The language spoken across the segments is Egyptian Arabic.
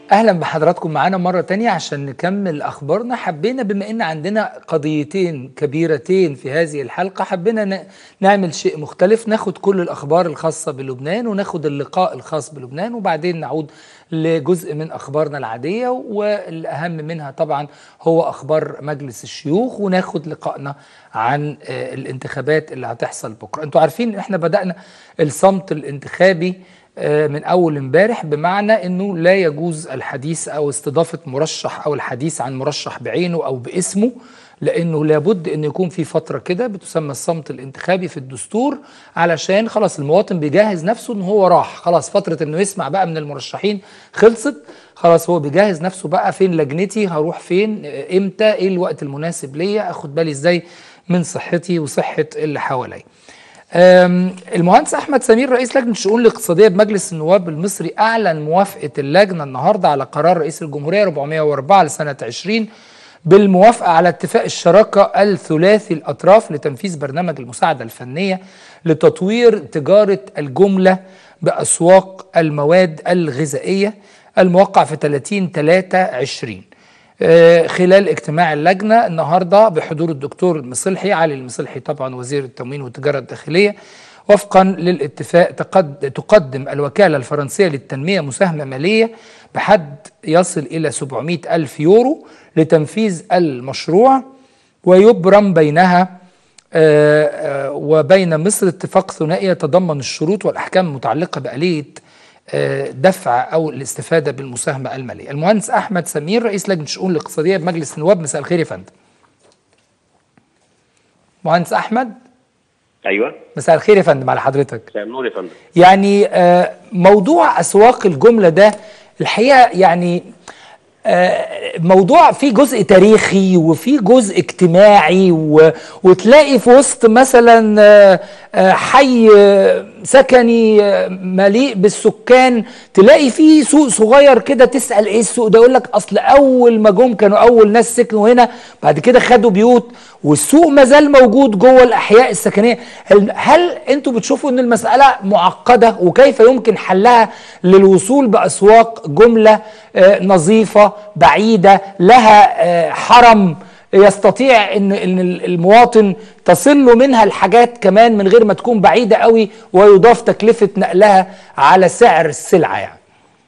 اهلا بحضراتكم معانا مره تانية عشان نكمل اخبارنا حبينا بما ان عندنا قضيتين كبيرتين في هذه الحلقه حبينا ن- نعمل شيء مختلف ناخد كل الاخبار الخاصه بلبنان وناخد اللقاء الخاص بلبنان وبعدين نعود لجزء من اخبارنا العاديه والاهم منها طبعا هو اخبار مجلس الشيوخ وناخد لقائنا عن آه، الانتخابات اللي هتحصل بكره انتوا عارفين احنا بدانا الصمت الانتخابي آه، من اول امبارح بمعنى انه لا يجوز الحديث او استضافه مرشح او الحديث عن مرشح بعينه او باسمه لانه لابد ان يكون في فتره كده بتسمى الصمت الانتخابي في الدستور علشان خلاص المواطن بيجهز نفسه ان هو راح خلاص فتره انه يسمع بقى من المرشحين خلصت خلاص هو بيجهز نفسه بقى فين لجنتي هروح فين آه، امتى ايه الوقت المناسب ليا اخد بالي ازاي من صحتي وصحه اللي حواليا أم، المهندس احمد سمير رئيس لجنه الشؤون الاقتصاديه بمجلس النواب المصري اعلن موافقه اللجنه النهارده على قرار رئيس الجمهوريه 404 لسنه 20 بالموافقه على اتفاق الشراكه الثلاثي الاطراف لتنفيذ برنامج المساعده الفنيه لتطوير تجاره الجمله باسواق المواد الغذائيه الموقع في 30 3 20 آه، خلال اجتماع اللجنه النهارده بحضور الدكتور المصلحي علي المصلحي طبعا وزير التموين والتجاره الداخليه وفقا للاتفاق تقد تقدم الوكاله الفرنسيه للتنميه مساهمه ماليه بحد يصل الى 700 الف يورو لتنفيذ المشروع ويبرم بينها آه، آه، وبين مصر اتفاق ثنائي يتضمن الشروط والاحكام المتعلقه باليه آه، دفع او الاستفاده بالمساهمه الماليه. المهندس احمد سمير رئيس لجنه الشؤون الاقتصاديه بمجلس النواب مساء الخير يا فندم. مهندس احمد ايوه مساء الخير يا فندم على حضرتك. مساء النور يا فندم يعني آه، موضوع اسواق الجمله ده الحقيقه يعني آه، موضوع فيه جزء تاريخي وفيه جزء اجتماعي و... وتلاقي في وسط مثلا آه، آه، حي آه، سكني آه، مليء بالسكان تلاقي فيه سوق صغير كده تسأل ايه السوق ده يقول لك اصل اول ما جم كانوا اول ناس سكنوا هنا بعد كده خدوا بيوت والسوق ما زال موجود جوه الاحياء السكنيه هل, هل انتوا بتشوفوا ان المساله معقده وكيف يمكن حلها للوصول باسواق جمله آه، نظيفه بعيده لها آه، حرم يستطيع ان ان المواطن تصل له منها الحاجات كمان من غير ما تكون بعيده قوي ويضاف تكلفه نقلها على سعر السلعه يعني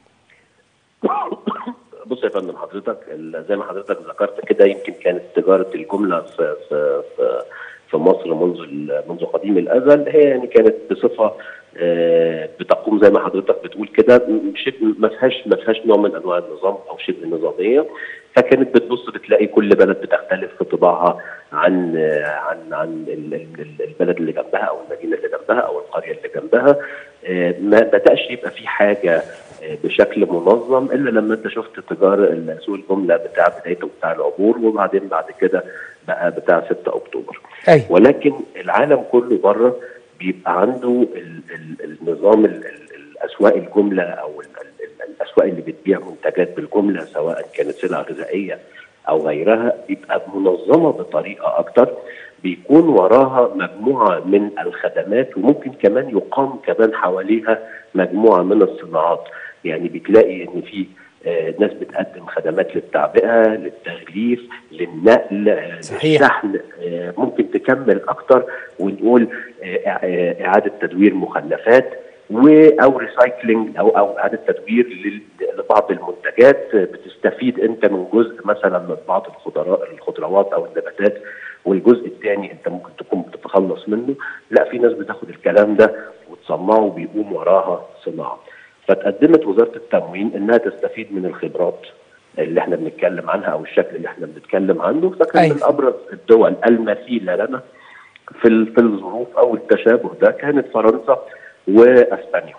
بص يا فندم حضرتك ال- زي ما حضرتك ذكرت كده يمكن كانت تجاره الجمله في في في, في مصر منذ ال- منذ قديم الازل هي يعني كانت بصفه آه، بتقوم زي ما حضرتك بتقول كده م- شبه ما فيهاش ما فيهاش نوع من انواع النظام او شبه نظاميه فكانت بتبص بتلاقي كل بلد بتختلف في طباعها عن آه، عن عن ال- ال- ال- البلد اللي جنبها او المدينه اللي جنبها او القريه اللي جنبها آه، ما بداش يبقى في حاجه آه، بشكل منظم الا لما انت شفت تجار سوق الجمله بتاع بدايته بتاع العبور وبعدين بعد كده بقى بتاع 6 اكتوبر ايوه ولكن العالم كله بره بيبقى عنده ال ال النظام ال ال الاسواق الجمله او ال ال ال الاسواق اللي بتبيع منتجات بالجمله سواء كانت سلع غذائيه او غيرها بيبقى منظمه بطريقه اكتر بيكون وراها مجموعه من الخدمات وممكن كمان يقام كمان حواليها مجموعه من الصناعات يعني بتلاقي ان في آه، ناس بتقدم خدمات للتعبئه للتغليف للنقل آه، صحيح. للشحن آه، ممكن تكمل اكتر ونقول آه، آه، اعاده تدوير مخلفات و او ريسايكلينج او او اعاده تدوير لل- لبعض المنتجات آه، بتستفيد انت من جزء مثلا من بعض الخضروات الخضروات او النباتات والجزء الثاني انت ممكن تكون بتتخلص منه لا في ناس بتاخد الكلام ده وتصنعه وبيقوم وراها صناعه فتقدمت وزاره التموين انها تستفيد من الخبرات اللي احنا بنتكلم عنها او الشكل اللي احنا بنتكلم عنه فكان أيوة. من ابرز الدول المثيله لنا في ال- في الظروف او التشابه ده كانت فرنسا واسبانيا.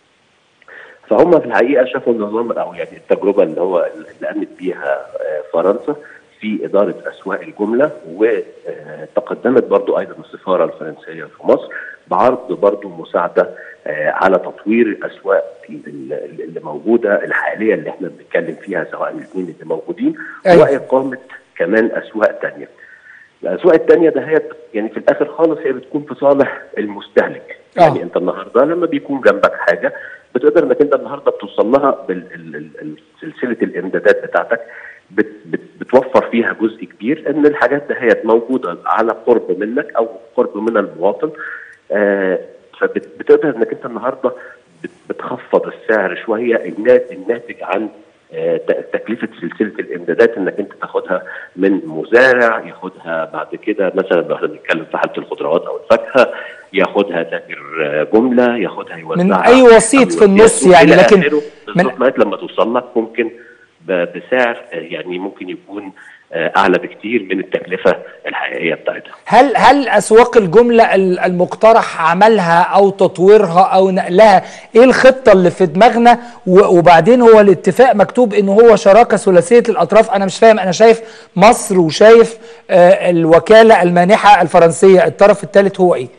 فهم في الحقيقه شافوا النظام او يعني التجربه اللي هو اللي قامت بيها آه، فرنسا في اداره اسواق الجمله وتقدمت برضو ايضا السفاره الفرنسيه في مصر بعرض برضو مساعده آه، على تطوير الاسواق اللي اللي موجوده الحاليه اللي احنا بنتكلم فيها سواء الاثنين اللي موجودين أيوة. واقامه كمان اسواق تانية. الاسواق التانية ده هي يعني في الاخر خالص هي بتكون في صالح المستهلك آه. يعني انت النهارده لما بيكون جنبك حاجه بتقدر انك انت النهارده بتوصل لها بسلسله الامدادات بتاعتك بت بت بتوفر فيها جزء كبير ان الحاجات دهيت موجوده على قرب منك او قرب من المواطن آه فبتقدر انك انت النهارده بتخفض السعر شويه الناتج عن تكلفه سلسله الامدادات انك انت تاخدها من مزارع ياخدها بعد كده مثلا لو احنا بنتكلم في حاله الخضروات او الفاكهه ياخدها تاجر جمله ياخدها يوزعها من اي وسيط في النص يعني لكن من لغايه لما توصل لك ممكن بسعر يعني ممكن يكون اعلى بكتير من التكلفه الحقيقيه بتاعتها. هل هل اسواق الجمله المقترح عملها او تطويرها او نقلها ايه الخطه اللي في دماغنا وبعدين هو الاتفاق مكتوب ان هو شراكه ثلاثيه الاطراف انا مش فاهم انا شايف مصر وشايف آه الوكاله المانحه الفرنسيه الطرف الثالث هو ايه؟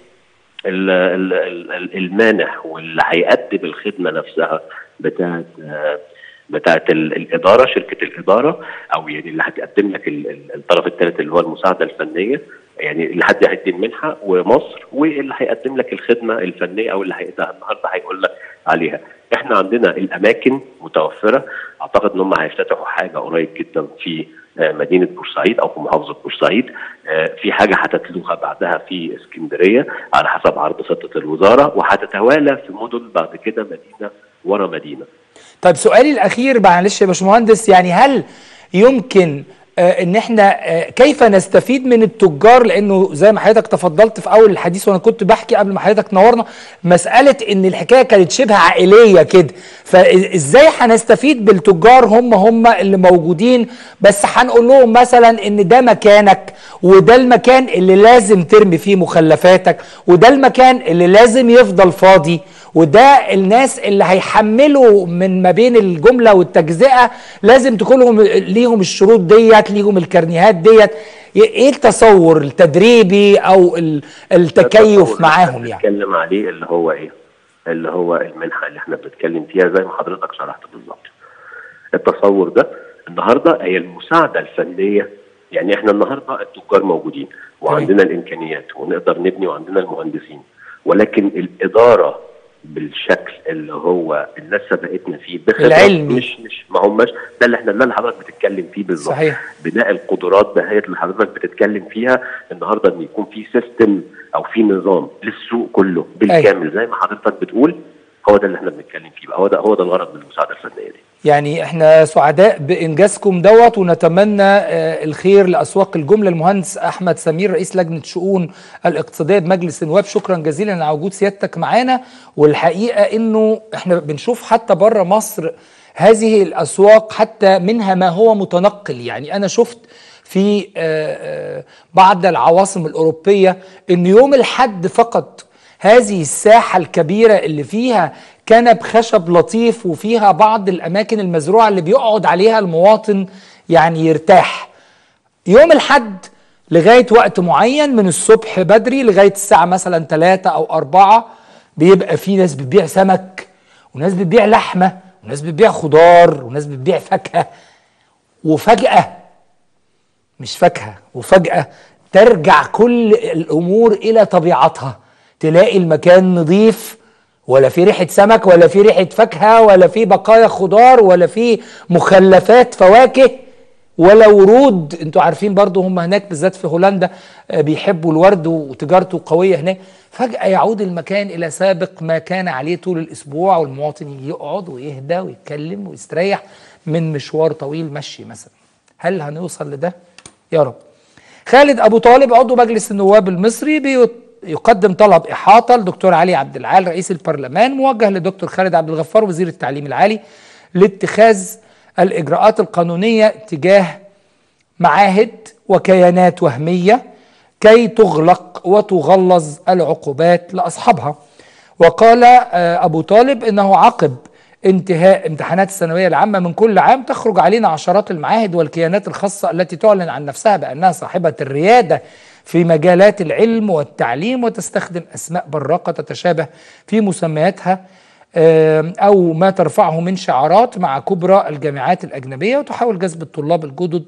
المانح واللي هيقدم الخدمه نفسها بتاعت آه بتاعت الاداره شركه الاداره او يعني اللي هتقدم لك الطرف الثالث اللي هو المساعده الفنيه يعني اللي حد هيدي المنحه ومصر واللي هيقدم لك الخدمه الفنيه او اللي النهارده هيقول لك عليها. احنا عندنا الاماكن متوفره اعتقد ان هم هيفتتحوا حاجه قريب جدا في مدينه بورسعيد او في محافظه بورسعيد في حاجه هتتلوها بعدها في اسكندريه على حسب عرض خطه الوزاره وهتتوالى في مدن بعد كده مدينه ورا مدينه. طيب سؤالي الاخير معلش يا باشمهندس يعني هل يمكن آه ان احنا آه كيف نستفيد من التجار لانه زي ما حضرتك تفضلت في اول الحديث وانا كنت بحكي قبل ما حضرتك نورنا مساله ان الحكايه كانت شبه عائليه كده فازاي هنستفيد بالتجار هم هم اللي موجودين بس هنقول لهم مثلا ان ده مكانك وده المكان اللي لازم ترمي فيه مخلفاتك وده المكان اللي لازم يفضل فاضي وده الناس اللي هيحملوا من ما بين الجمله والتجزئه لازم تكون لهم ليهم الشروط ديت ليهم الكرنيهات ديت ايه التصور التدريبي او التكيف معاهم يعني بنتكلم عليه اللي هو ايه اللي هو المنحه اللي احنا بنتكلم فيها زي ما حضرتك شرحت بالظبط التصور ده النهارده هي المساعده الفنيه يعني احنا النهارده التجار موجودين وعندنا الامكانيات ونقدر نبني وعندنا المهندسين ولكن الاداره بالشكل اللي هو الناس سبقتنا فيه العلمي مش مش ما هماش ده اللي احنا ده اللي حضرتك بتتكلم فيه بالظبط صحيح بناء القدرات دهيت اللي حضرتك بتتكلم فيها النهارده ان يكون في سيستم او في نظام للسوق كله بالكامل أي. زي ما حضرتك بتقول هو ده اللي احنا بنتكلم فيه هو ده هو ده الغرض من المساعده الفنيه دي يعني احنا سعداء بانجازكم دوت ونتمنى الخير لاسواق الجمله المهندس احمد سمير رئيس لجنه شؤون الاقتصاديه بمجلس النواب شكرا جزيلا على وجود سيادتك معانا والحقيقه انه احنا بنشوف حتى بره مصر هذه الاسواق حتى منها ما هو متنقل يعني انا شفت في بعض العواصم الاوروبيه ان يوم الحد فقط هذه الساحه الكبيره اللي فيها كنب خشب لطيف وفيها بعض الاماكن المزروعه اللي بيقعد عليها المواطن يعني يرتاح يوم الحد لغايه وقت معين من الصبح بدري لغايه الساعه مثلا 3 او 4 بيبقى في ناس بتبيع سمك وناس بتبيع لحمه وناس بتبيع خضار وناس بتبيع فاكهه وفجاه مش فاكهه وفجاه ترجع كل الامور الى طبيعتها تلاقي المكان نظيف ولا في ريحه سمك ولا في ريحه فاكهه ولا في بقايا خضار ولا في مخلفات فواكه ولا ورود انتوا عارفين برضو هم هناك بالذات في هولندا بيحبوا الورد وتجارته قويه هناك فجاه يعود المكان الى سابق ما كان عليه طول الاسبوع والمواطن يجي يقعد ويهدى ويتكلم ويستريح من مشوار طويل مشي مثلا هل هنوصل لده يا رب خالد ابو طالب عضو مجلس النواب المصري بيط يقدم طلب إحاطة لدكتور علي عبد العال رئيس البرلمان موجه لدكتور خالد عبد الغفار وزير التعليم العالي لاتخاذ الإجراءات القانونية تجاه معاهد وكيانات وهمية كي تغلق وتغلظ العقوبات لأصحابها وقال أبو طالب إنه عقب انتهاء امتحانات الثانوية العامة من كل عام تخرج علينا عشرات المعاهد والكيانات الخاصة التي تعلن عن نفسها بأنها صاحبة الريادة في مجالات العلم والتعليم وتستخدم أسماء براقة تتشابه في مسمياتها أو ما ترفعه من شعارات مع كبرى الجامعات الأجنبية وتحاول جذب الطلاب الجدد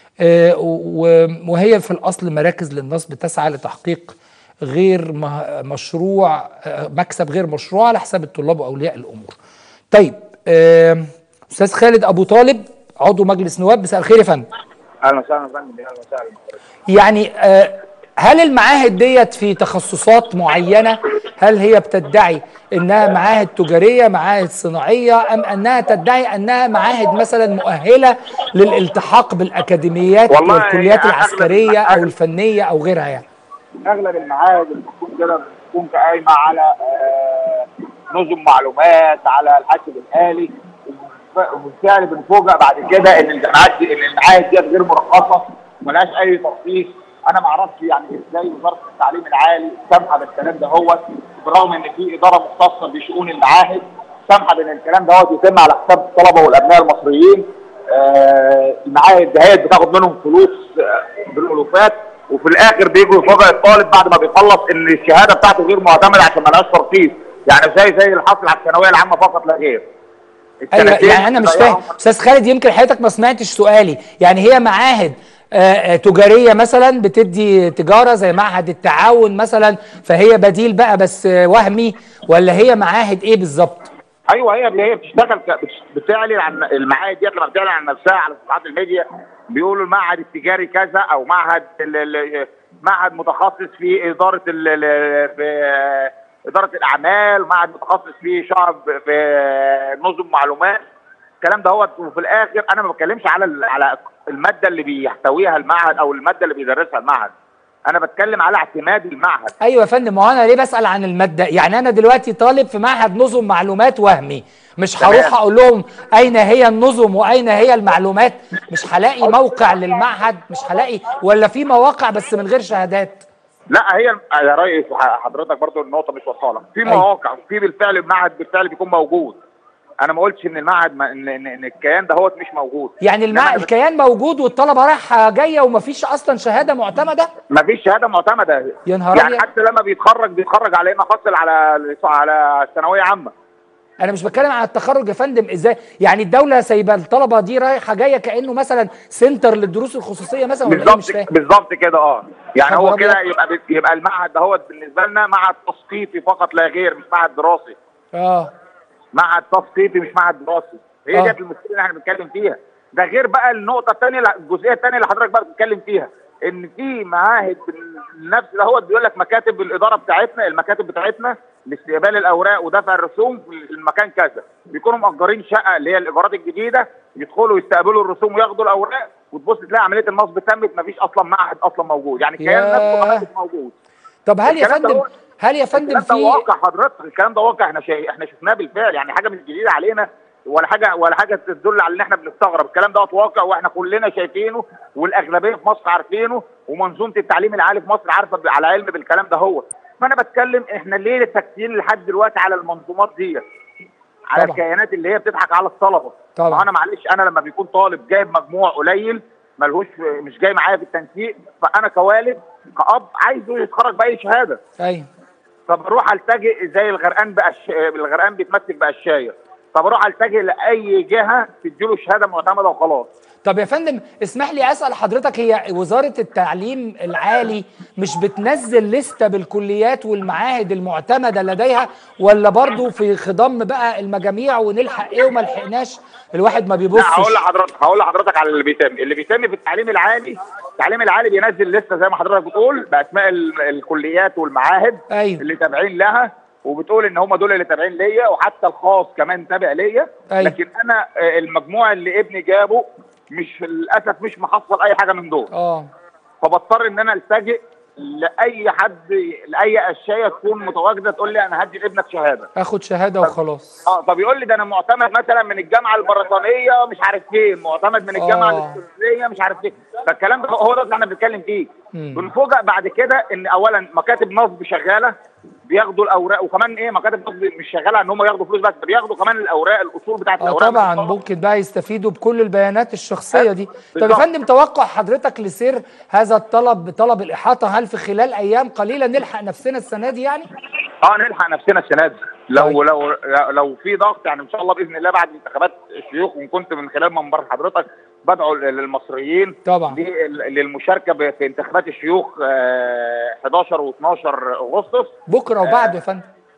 وهي في الأصل مراكز للنصب تسعى لتحقيق غير مشروع مكسب غير مشروع على حساب الطلاب وأولياء الأمور طيب آم، استاذ خالد ابو طالب عضو مجلس نواب مساء الخير يا فندم اهلا وسهلا يا فندم اهلا وسهلا يعني آه، هل المعاهد ديت في تخصصات معينة هل هي بتدعي انها معاهد تجارية معاهد صناعية ام انها تدعي انها معاهد مثلا مؤهلة للالتحاق بالاكاديميات والله والكليات هي أغلب العسكرية او المعاهد- الفنية او غيرها يعني اغلب المعاهد اللي بتكون كده بتكون قايمه على آه، نظم معلومات على الحاسب الالي وبالف- وبالفعل بنفوجئ بعد كده ان الجامعات دي ان المعاهد ديت غير مرخصه وملهاش اي ترخيص انا ما اعرفش يعني ازاي وزاره التعليم العالي سامحه بالكلام ده هو بالرغم ان في اداره مختصه بشؤون المعاهد سامحه بان الكلام ده يتم على حساب الطلبه والابناء المصريين آه، المعاهد دهيت بتاخد منهم فلوس آه، بالالوفات وفي الاخر بيجوا يفاجئ الطالب بعد ما بيخلص ان الشهاده بتاعته غير معتمده عشان ملهاش ترخيص يعني زي زي اللي حصل على الثانويه العامه فقط لا غير ايوه السنتين يعني انا مش فاهم ضيعهم- استاذ خالد يمكن حضرتك ما سمعتش سؤالي يعني هي معاهد آه، آه، تجارية مثلا بتدي تجارة زي معهد التعاون مثلا فهي بديل بقى بس آه، وهمي ولا هي معاهد ايه بالظبط ايوه هي اللي هي بتشتغل ك... بتش- بتعلن عن المعاهد ديت لما بتعلن عن نفسها على صفحات الميديا بيقولوا المعهد التجاري كذا او معهد ال... ال... معهد متخصص في اداره ال... ال... في اداره الاعمال معهد متخصص في شعب في نظم معلومات الكلام دوت وفي الاخر انا ما بتكلمش على ال... على الماده اللي بيحتويها المعهد او الماده اللي بيدرسها المعهد انا بتكلم على اعتماد المعهد ايوه يا فندم ما هو انا ليه بسال عن الماده يعني انا دلوقتي طالب في معهد نظم معلومات وهمي مش تمام. هروح اقول لهم اين هي النظم واين هي المعلومات مش هلاقي موقع للمعهد مش هلاقي ولا في مواقع بس من غير شهادات لا هي يا ريس حضرتك برضو النقطه مش واصله لك في أيوة. مواقع في بالفعل المعهد بالفعل بيكون موجود انا ما قلتش ان المعهد ما ان, إن, إن الكيان ده هو مش موجود يعني المع... إنما الكيان موجود والطلبه رايحه جايه ومفيش اصلا شهاده معتمده ما فيش شهاده معتمده يا نهار يعني أبيض. حتى لما بيتخرج بيتخرج على انه حصل على على ثانويه عامه انا مش بتكلم عن التخرج يا فندم ازاي يعني الدوله سايبه الطلبه دي رايحه جايه كانه مثلا سنتر للدروس الخصوصيه مثلا ولا ايه مش بالظبط فاهم بالظبط كده اه يعني خبر هو كده أبيض. يبقى يبقى المعهد ده هو بالنسبه لنا معهد تثقيفي فقط لا غير مش معهد دراسي اه معهد تثقيفي مش معهد دراسي هي آه. ديت المشكله اللي احنا بنتكلم فيها ده غير بقى النقطه الثانيه الجزئيه الثانيه اللي حضرتك بقى بتتكلم فيها ان في معاهد نفس ده هو بيقول لك مكاتب الاداره بتاعتنا المكاتب بتاعتنا لاستقبال الاوراق ودفع الرسوم في المكان كذا بيكونوا مأجرين شقه اللي هي الايجارات الجديده يدخلوا يستقبلوا الرسوم وياخدوا الاوراق وتبص تلاقي عمليه النصب تمت مفيش اصلا معهد اصلا موجود يعني الكيان ياه. نفسه معهد مش موجود طب هل يا الكلام ده فندم هو- هل يا فندم الكلام ده في واقع حضرتك الكلام ده واقع احنا شايف احنا شفناه بالفعل يعني حاجه مش جديده علينا ولا حاجه ولا حاجه تدل على ان احنا بنستغرب الكلام ده واقع واحنا كلنا شايفينه والاغلبيه في مصر عارفينه ومنظومه التعليم العالي في مصر عارفه ب- على علم بالكلام ده هو فانا بتكلم احنا ليه تكتين لحد دلوقتي على المنظومات دي على طبعا. الكيانات اللي هي بتضحك على الطلبه طبعا. ما انا معلش انا لما بيكون طالب جايب مجموع قليل ملهوش مش جاي معايا في التنسيق فانا كوالد كأب عايزه يتخرج بأي شهاده ايوه فبروح التجئ زي الغرقان بأش... الغرقان بيتمثل بقشايه فبروح التجئ لاي جهه تديله شهاده معتمده وخلاص طب يا فندم اسمح لي اسال حضرتك هي وزاره التعليم العالي مش بتنزل لسته بالكليات والمعاهد المعتمده لديها ولا برضو في خضم بقى المجاميع ونلحق ايه وما لحقناش الواحد ما لا بيبصش هقول لحضرتك هقول لحضرتك على اللي بيتم اللي بيتم في التعليم العالي التعليم العالي بينزل لسه زي ما حضرتك بتقول باسماء ال- الكليات والمعاهد أيوة. اللي تابعين لها وبتقول ان هم دول اللي تابعين ليا وحتى الخاص كمان تابع ليا أيوة. لكن انا آه، المجموع اللي ابني جابه مش للاسف مش محصل اي حاجه من دول اه فبضطر ان انا التجئ لاي حد لاي اشياء تكون متواجده تقول لي انا هدي لابنك شهاده اخد شهاده وخلاص اه طب يقول لي ده انا معتمد مثلا من الجامعه البريطانيه مش عارف فين معتمد من الجامعه آه. الاسكندريه مش عارف فين فالكلام ده هو ده اللي احنا بنتكلم فيه مم. بنفوجئ بعد كده ان اولا مكاتب نصب شغاله بياخدوا الاوراق وكمان ايه مكاتب نصب مش شغاله ان هم ياخدوا فلوس بس ده بياخدوا كمان الاوراق الاصول بتاعت اه الاوراق طبعا من الطلبة. ممكن بقى يستفيدوا بكل البيانات الشخصيه دي طب يا بالظبط. فندم توقع حضرتك لسير هذا الطلب بطلب الاحاطه هل في خلال ايام قليله نلحق نفسنا السنه دي يعني اه نلحق نفسنا السنه دي لو طيب. لو لو في ضغط يعني ان شاء الله باذن الله بعد انتخابات الشيوخ وان كنت من خلال منبر حضرتك بدعو للمصريين طبعا. لل- للمشاركه ب- في انتخابات الشيوخ آه، 11 و12 اغسطس بكره وبعده يا فندم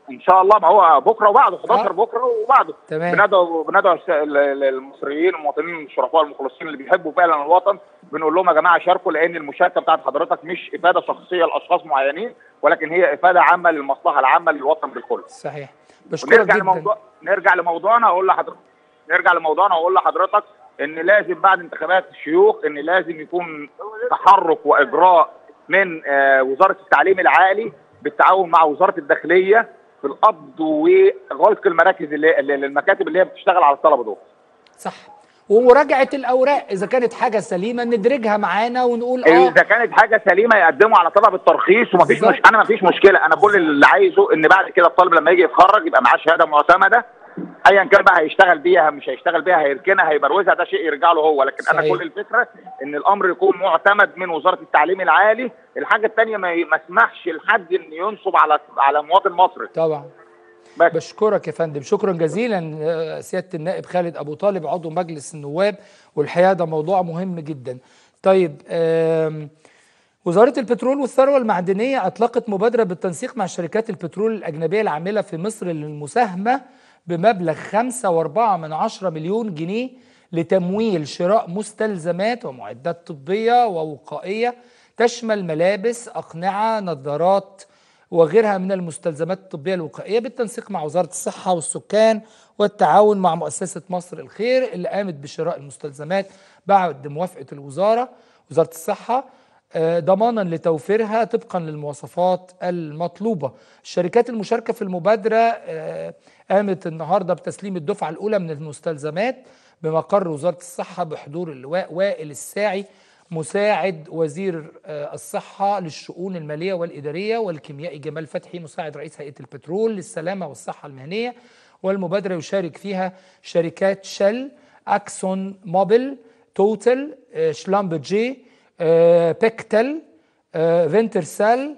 ان شاء الله ما هو بكره وبعده 11 آه. بكره وبعده تمام. بندعو بندعو الس- ال- ال- المصريين المواطنين الشرفاء المخلصين اللي بيحبوا فعلا الوطن بنقول لهم يا جماعه شاركوا لان المشاركه بتاعت حضرتك مش افاده شخصيه لاشخاص معينين ولكن هي افاده عامه للمصلحه العامه للوطن بالكل صحيح بشكرك ونرجع جدا لموضوع نرجع لموضوعنا اقول لحضرتك نرجع لموضوعنا واقول لحضرتك ان لازم بعد انتخابات الشيوخ ان لازم يكون تحرك واجراء من آه، وزاره التعليم العالي بالتعاون مع وزاره الداخليه في القبض وغلق المراكز اللي اللي- المكاتب اللي هي بتشتغل على الطلبه دول صح ومراجعه الاوراق اذا كانت حاجه سليمه ندرجها معانا ونقول اه اذا كانت حاجه سليمه يقدموا على طلب الترخيص ومفيش بالظبط. مش انا مفيش مشكله انا كل اللي عايزه ان بعد كده الطالب لما يجي يتخرج يبقى معاه شهاده معتمده ايا كان بقى هيشتغل بيها مش هيشتغل بيها هيركنها هيبروزها ده شيء يرجع له هو لكن انا صحيح. كل الفكره ان الامر يكون معتمد من وزاره التعليم العالي الحاجه الثانيه ما ي- ما اسمحش لحد ان ينصب على على مواطن مصري طبعا بس بشكرك يا فندم شكرا جزيلا آه، سياده النائب خالد ابو طالب عضو مجلس النواب والحقيقه ده موضوع مهم جدا طيب آم، وزارة البترول والثروة المعدنية أطلقت مبادرة بالتنسيق مع شركات البترول الأجنبية العاملة في مصر للمساهمة بمبلغ 5.4 من عشرة مليون جنيه لتمويل شراء مستلزمات ومعدات طبية ووقائية تشمل ملابس أقنعة نظارات وغيرها من المستلزمات الطبية الوقائية بالتنسيق مع وزارة الصحة والسكان والتعاون مع مؤسسة مصر الخير اللي قامت بشراء المستلزمات بعد موافقة الوزارة وزارة الصحة آه، ضمانا لتوفيرها طبقا للمواصفات المطلوبة الشركات المشاركة في المبادرة آه، قامت النهاردة بتسليم الدفعة الأولى من المستلزمات بمقر وزارة الصحة بحضور اللواء وائل الساعي مساعد وزير آه، الصحة للشؤون المالية والإدارية والكيميائي جمال فتحي مساعد رئيس هيئة البترول للسلامة والصحة المهنية والمبادرة يشارك فيها شركات شل أكسون موبيل توتال آه، شلامبرجي آه، بيكتل آه، فينترسال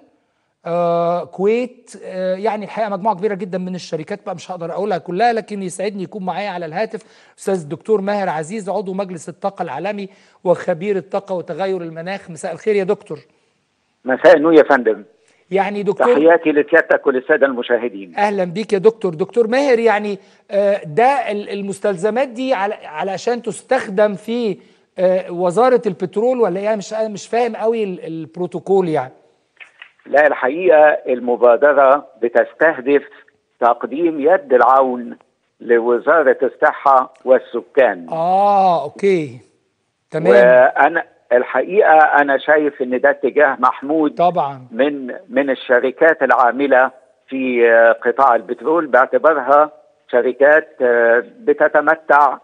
آه، كويت آه، يعني الحقيقه مجموعه كبيره جدا من الشركات بقى مش هقدر اقولها كلها لكن يسعدني يكون معايا على الهاتف استاذ الدكتور ماهر عزيز عضو مجلس الطاقه العالمي وخبير الطاقه وتغير المناخ مساء الخير يا دكتور مساء النور يا فندم يعني دكتور تحياتي لسيادتك وللساده المشاهدين اهلا بيك يا دكتور دكتور ماهر يعني آه، ده ال- المستلزمات دي على- علشان تستخدم في آه، وزاره البترول ولا يعني مش أنا مش فاهم قوي ال- البروتوكول يعني لا الحقيقه المبادره بتستهدف تقديم يد العون لوزاره الصحه والسكان اه اوكي تمام وانا الحقيقه انا شايف ان ده اتجاه محمود طبعا من من الشركات العامله في آه، قطاع البترول باعتبارها شركات آه، بتتمتع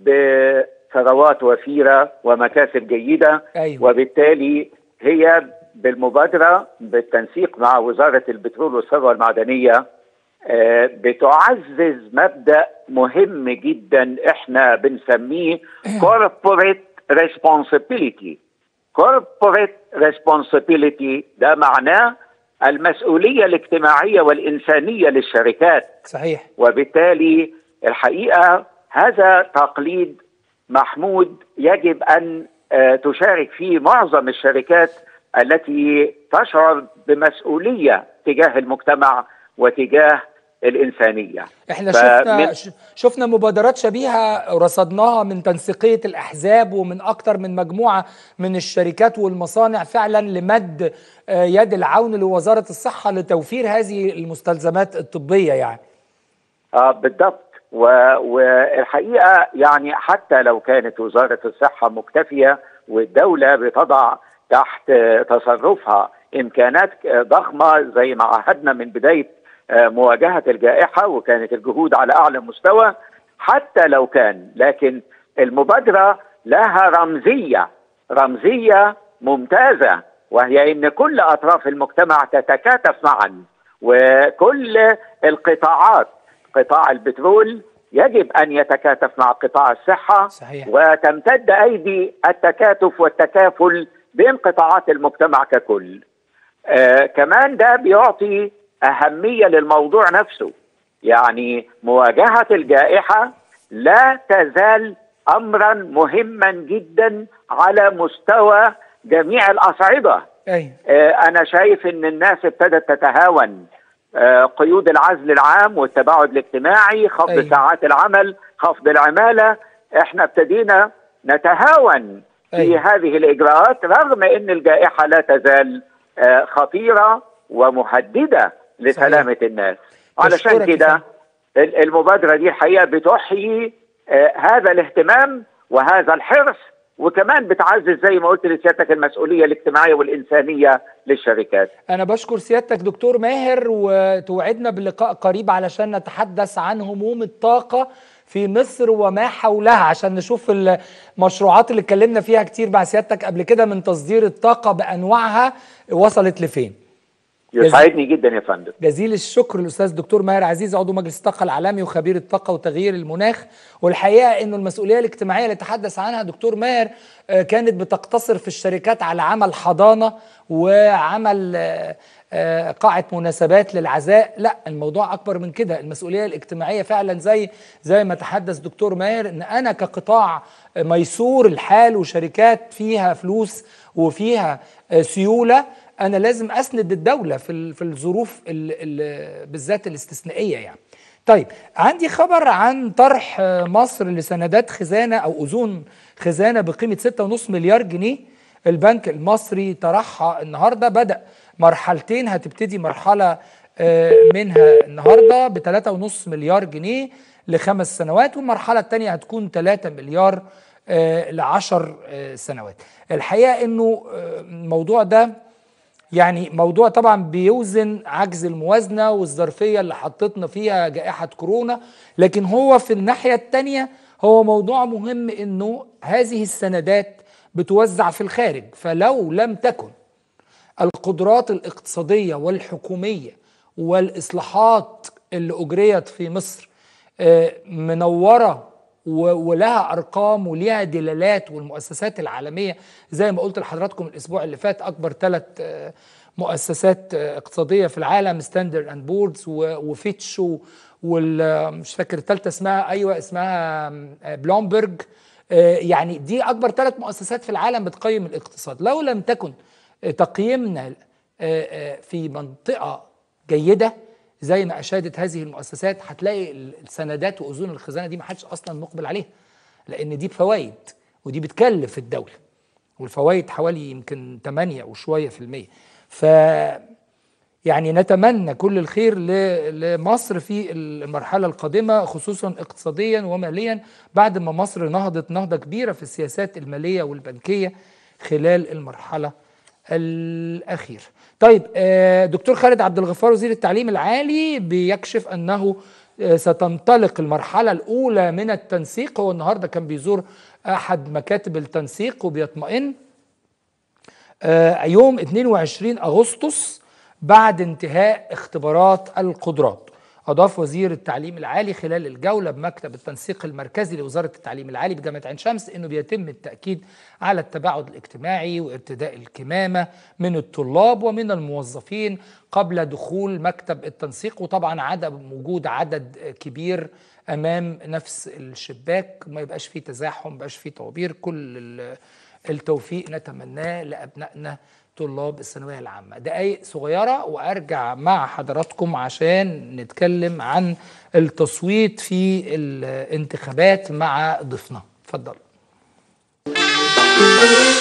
بثروات وفيره ومكاسب جيده أيوة. وبالتالي هي بالمبادره بالتنسيق مع وزاره البترول والثروه المعدنيه آه، بتعزز مبدا مهم جدا احنا بنسميه corporate responsibility corporate responsibility ده معناه المسؤوليه الاجتماعيه والانسانيه للشركات صحيح وبالتالي الحقيقه هذا تقليد محمود يجب ان آه، تشارك فيه معظم الشركات التي تشعر بمسؤوليه تجاه المجتمع وتجاه الانسانيه احنا فمن- شفنا ش- شفنا مبادرات شبيهه رصدناها من تنسيقيه الاحزاب ومن اكتر من مجموعه من الشركات والمصانع فعلا لمد آه، يد العون لوزاره الصحه لتوفير هذه المستلزمات الطبيه يعني اه بالضبط و- والحقيقه يعني حتى لو كانت وزاره الصحه مكتفيه والدوله بتضع تحت آه، تصرفها امكانات آه، ضخمه زي ما عهدنا من بدايه آه، مواجهه الجائحه وكانت الجهود على اعلى مستوى حتى لو كان لكن المبادره لها رمزيه رمزيه ممتازه وهي ان كل اطراف المجتمع تتكاتف معا وكل القطاعات قطاع البترول يجب ان يتكاتف مع قطاع الصحه صحيح. وتمتد ايدي التكاتف والتكافل بين قطاعات المجتمع ككل. آه كمان ده بيعطي اهميه للموضوع نفسه. يعني مواجهه الجائحه لا تزال امرا مهما جدا على مستوى جميع الاصعده. ايوه آه، انا شايف ان الناس ابتدت تتهاون آه، قيود العزل العام والتباعد الاجتماعي خفض أيوة. أيوة. ساعات العمل خفض العمالة احنا ابتدينا نتهاون في أيوة. أيوة. هذه الإجراءات رغم أن الجائحة لا تزال آه، خطيرة ومهددة لسلامة الناس علشان بشكرك يا كده ال- المبادرة دي الحقيقة بتحيي آه، هذا الاهتمام وهذا الحرص وكمان بتعزز زي ما قلت لسيادتك المسؤولية الاجتماعية والإنسانية للشركات أنا بشكر سيادتك دكتور ماهر وتوعدنا بلقاء قريب علشان نتحدث عن هموم الطاقة في مصر وما حولها عشان نشوف المشروعات اللي اتكلمنا فيها كتير مع سيادتك قبل كده من تصدير الطاقة بأنواعها وصلت لفين يسعدني جدا يا فندم جزيل الشكر للاستاذ الدكتور ماهر عزيز عضو مجلس الطاقه العالمي وخبير الطاقه وتغيير المناخ والحقيقه انه المسؤوليه الاجتماعيه اللي تحدث عنها دكتور ماهر آه، كانت بتقتصر في الشركات على عمل حضانه وعمل آه، آه، قاعه مناسبات للعزاء لا الموضوع اكبر من كده المسؤوليه الاجتماعيه فعلا زي زي ما تحدث دكتور ماهر ان انا كقطاع ميسور الحال وشركات فيها فلوس وفيها آه، سيوله انا لازم اسند الدوله في ال- في الظروف ال- ال- بالذات الاستثنائيه يعني طيب عندي خبر عن طرح آه، مصر لسندات خزانه او اذون خزانه بقيمه 6.5 مليار جنيه البنك المصري طرحها النهارده بدا مرحلتين هتبتدي مرحله آه، منها النهارده ب 3.5 مليار جنيه لخمس سنوات والمرحله الثانيه هتكون 3 مليار ل 10 سنوات الحقيقه انه آه، الموضوع ده يعني موضوع طبعا بيوزن عجز الموازنة والظرفية اللي حطتنا فيها جائحة كورونا لكن هو في الناحية التانية هو موضوع مهم انه هذه السندات بتوزع في الخارج فلو لم تكن القدرات الاقتصادية والحكومية والإصلاحات اللي أجريت في مصر آه، منورة و- ولها أرقام وليها دلالات والمؤسسات العالمية زي ما قلت لحضراتكم الأسبوع اللي فات أكبر ثلاث مؤسسات آه، اقتصادية في العالم ستاندرد أند بوردز وفيتش ومش فاكر الثالثة اسمها أيوة اسمها آه، بلومبرج آه، يعني دي أكبر ثلاث مؤسسات في العالم بتقيم الاقتصاد لو لم تكن آه، تقييمنا آه، آه، في منطقة جيدة زي ما اشادت هذه المؤسسات هتلاقي السندات واذون الخزانه دي ما حدش اصلا مقبل عليها لان دي بفوائد ودي بتكلف الدوله والفوائد حوالي يمكن 8 وشويه في المية ف يعني نتمنى كل الخير ل- لمصر في المرحله القادمه خصوصا اقتصاديا وماليا بعد ما مصر نهضت نهضه كبيره في السياسات الماليه والبنكيه خلال المرحله الاخير طيب آه، دكتور خالد عبد الغفار وزير التعليم العالي بيكشف انه آه، ستنطلق المرحله الاولى من التنسيق هو النهارده كان بيزور احد مكاتب التنسيق وبيطمئن آه، يوم 22 اغسطس بعد انتهاء اختبارات القدرات أضاف وزير التعليم العالي خلال الجولة بمكتب التنسيق المركزي لوزارة التعليم العالي بجامعة عين شمس أنه بيتم التأكيد على التباعد الاجتماعي وارتداء الكمامة من الطلاب ومن الموظفين قبل دخول مكتب التنسيق وطبعا عدم وجود عدد كبير أمام نفس الشباك ما يبقاش فيه تزاحم ما يبقاش فيه طوابير كل ال- التوفيق نتمناه لأبنائنا طلاب الثانوية العامة دقايق صغيرة وأرجع مع حضراتكم عشان نتكلم عن التصويت في الانتخابات مع ضيفنا اتفضل